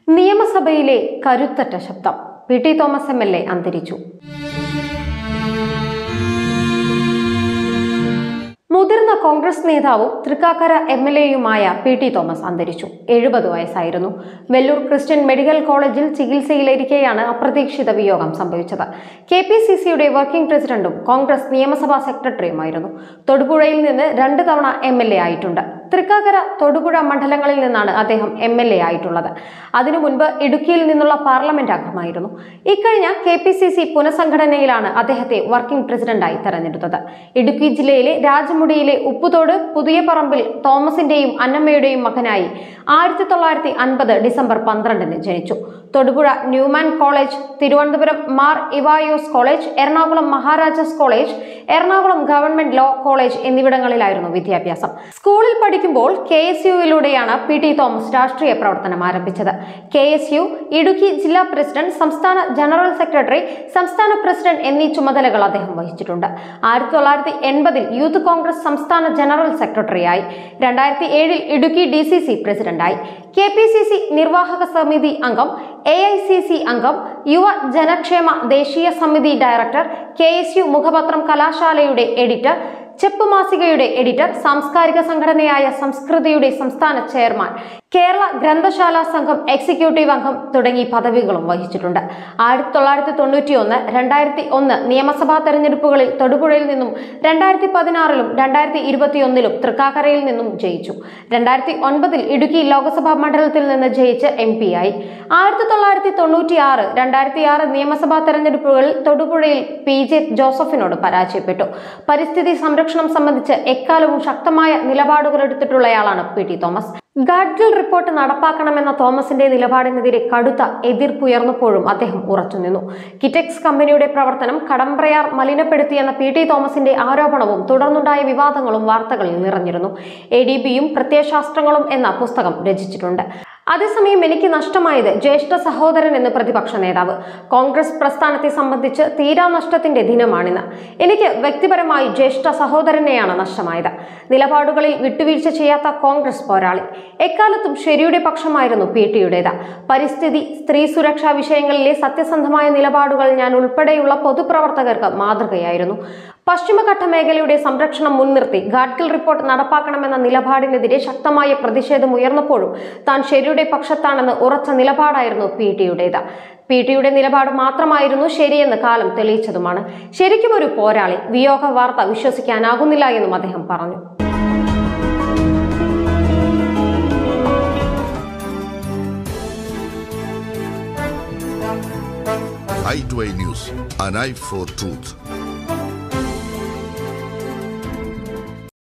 നിയമസഭയിലെ കരുത്തറ്റ ശബ്ദം P T Thomas M L A അന്തരിച്ചു മുതിർന്ന കോൺഗ്രസ് നേതാവും തൃക്കാക്കര എം എൽ എയുമായ പി ടി തോമസ് അന്തരിച്ചു എഴുപത് വയസ്സായിരുന്നു വെല്ലൂർ ക്രിസ്ത്യൻ മെഡിക്കൽ കോളേജിൽ ചികിത്സയിലിരിക്കെയാണ് അപ്രതീക്ഷിത വിയോഗം സംഭവിച്ചത് കെ പി സി സിയുടെ വർക്കിംഗ് പ്രസിഡന്റും കോൺഗ്രസ് നിയമസഭാ സെക്രട്ടറിയുമായിരുന്നു തൊടുപുഴയിൽ നിന്ന് രണ്ട് തവണ എം എൽ എ ആയിട്ടുണ്ട് തൃക്കാക്കര തൊടുപുഴ മണ്ഡലങ്ങളിൽ നിന്നാണ് അദ്ദേഹം എം എൽ എ ആയിട്ടുള്ളത് അതിനു മുൻപ് ഇടുക്കിയിൽ നിന്നുള്ള പാർലമെന്റ് അംഗമായിരുന്നു ഇക്കഴിഞ്ഞ കെ പി സി സി പുനഃസംഘടനയിലാണ് അദ്ദേഹത്തെ വർക്കിംഗ് പ്രസിഡന്റായി തെരഞ്ഞെടുത്തത് ഇടുക്കി ജില്ലയിലെ രാജമുടിയിലെ ഉപ്പുതോട് പുതിയ പറമ്പിൽ തോമസിന്റെയും അന്നമ്മയുടെയും മകനായി ആയിരത്തി തൊള്ളായിരത്തി അൻപത് ഡിസംബർ പന്ത്രണ്ടിന് ജനിച്ചു Thodupuzha Newman college Thiruvananthapuram Mar Ivanios college Ernakulam Maharajas college Ernakulam government law college എന്നിവിടങ്ങളിലായിരുന്നു വിദ്യാഭ്യാസം സ്കൂളിൽ പഠിക്കുമ്പോൾ കെ എസ് യുയിലൂടെയാണ് പി ടി തോമസ് രാഷ്ട്രീയ പ്രവർത്തനം ആരംഭിച്ചത് കെ എസ് യു ഇടുക്കി ജില്ലാ പ്രസിഡന്റ് സംസ്ഥാന ജനറൽ സെക്രട്ടറി സംസ്ഥാന പ്രസിഡന്റ് എന്നീ ചുമതലകൾ അദ്ദേഹം വഹിച്ചിട്ടുണ്ട് ആയിരത്തി തൊള്ളായിരത്തി എൺപതിൽ യൂത്ത് കോൺഗ്രസ് സംസ്ഥാന ജനറൽ സെക്രട്ടറിയായി രണ്ടായിരത്തി ഏഴിൽ ഇടുക്കി ഡി സി സി പ്രസിഡന്റായി കെ പി സി സി നിർവാഹക സമിതി അംഗം എ ഐ സി സി അംഗം യുവ ജനക്ഷേമ ദേശീയ സമിതി ഡയറക്ടർ കെ എസ് യു മുഖപത്രം കലാശാലയുടെ എഡിറ്റർ ചെപ്പ് മാസികയുടെ എഡിറ്റർ സാംസ്കാരിക സംഘടനയായ സംസ്കൃതിയുടെ സംസ്ഥാന ചെയർമാൻ കേരള ഗ്രന്ഥശാല സംഘം എക്സിക്യൂട്ടീവ് അംഗം തുടങ്ങി പദവികളും വഹിച്ചിട്ടുണ്ട് ആയിരത്തി തൊള്ളായിരത്തി തൊണ്ണൂറ്റി ഒന്ന് രണ്ടായിരത്തി ഒന്ന് നിയമസഭാ തെരഞ്ഞെടുപ്പുകളിൽ തൊടുപുഴയിൽ നിന്നും രണ്ടായിരത്തി പതിനാറിലും രണ്ടായിരത്തി ഇരുപത്തിയൊന്നിലും തൃക്കാക്കരയിൽ നിന്നും ജയിച്ചു രണ്ടായിരത്തി ഒൻപതിൽ ഇടുക്കി ലോക്സഭാ മണ്ഡലത്തിൽ നിന്ന് ജയിച്ച് എം പി ആയി ആയിരത്തി തൊള്ളായിരത്തി തൊണ്ണൂറ്റി ആറ് രണ്ടായിരത്തി ആറ് നിയമസഭാ തെരഞ്ഞെടുപ്പുകളിൽ തൊടുപുഴയിൽ പി ജെ ജോസഫിനോട് പരാജയപ്പെട്ടു പരിസ്ഥിതി സംരക്ഷണം സംബന്ധിച്ച് എക്കാലവും ശക്തമായ നിലപാടുകൾ എടുത്തിട്ടുള്ളയാളാണ് P T Thomas Gadgil report നടപ്പാക്കണമെന്ന തോമസിന്റെ നിലപാടിനെതിരെ കടുത്ത എതിർപ്പുയർന്നപ്പോഴും അദ്ദേഹം ഉറച്ചുനിന്നു കിറ്റെക്സ് കമ്പനിയുടെ പ്രവർത്തനം കടമ്പ്രയാർ മലിനപ്പെടുത്തിയെന്ന പി ടി തോമസിന്റെ ആരോപണവും തുടർന്നുണ്ടായ വിവാദങ്ങളും വാർത്തകളിൽ നിറഞ്ഞിരുന്നു എ ഡി ബിയും പ്രത്യയശാസ്ത്രങ്ങളും എന്ന പുസ്തകം രചിച്ചിട്ടുണ്ട് അതേസമയം എനിക്ക് നഷ്ടമായത് ജ്യേഷ്ഠ സഹോദരൻ എന്ന് പ്രതിപക്ഷ നേതാവ് കോൺഗ്രസ് പ്രസ്ഥാനത്തെ സംബന്ധിച്ച് തീരാനഷ്ടത്തിന്റെ ദിനമാണിന്ന് എനിക്ക് വ്യക്തിപരമായി ജ്യേഷ്ഠ സഹോദരനെയാണ് നഷ്ടമായത് നിലപാടുകളിൽ വിട്ടുവീഴ്ച ചെയ്യാത്ത കോൺഗ്രസ് പോരാളി എക്കാലത്തും ശരിയുടെ പക്ഷമായിരുന്നു പി ടിയുടേത് പരിസ്ഥിതി സ്ത്രീ സുരക്ഷാ വിഷയങ്ങളിലെ സത്യസന്ധമായ നിലപാടുകൾ ഞാൻ ഉൾപ്പെടെയുള്ള പൊതുപ്രവർത്തകർക്ക് മാതൃകയായിരുന്നു പശ്ചിമഘട്ട മേഖലയുടെ സംരക്ഷണം മുൻനിർത്തി ഗാഡ്ഗിൽ റിപ്പോർട്ട് നടപ്പാക്കണമെന്ന നിലപാടിനെതിരെ ശക്തമായ പ്രതിഷേധം ഉയർന്നപ്പോഴും താൻ ശരിയുടെ പക്ഷത്താണെന്ന് ഉറച്ച നിലപാടായിരുന്നു പി ടിയുടേത് പി ടിയുടെ നിലപാട് മാത്രമായിരുന്നു ശരിയെന്ന് കാലം തെളിയിച്ചതുമാണ് ശരിക്കും ഒരു പോരാളി വിയോഗ വാർത്ത വിശ്വസിക്കാനാകുന്നില്ല എന്നും അദ്ദേഹം പറഞ്ഞു i2i News, an eye for truth.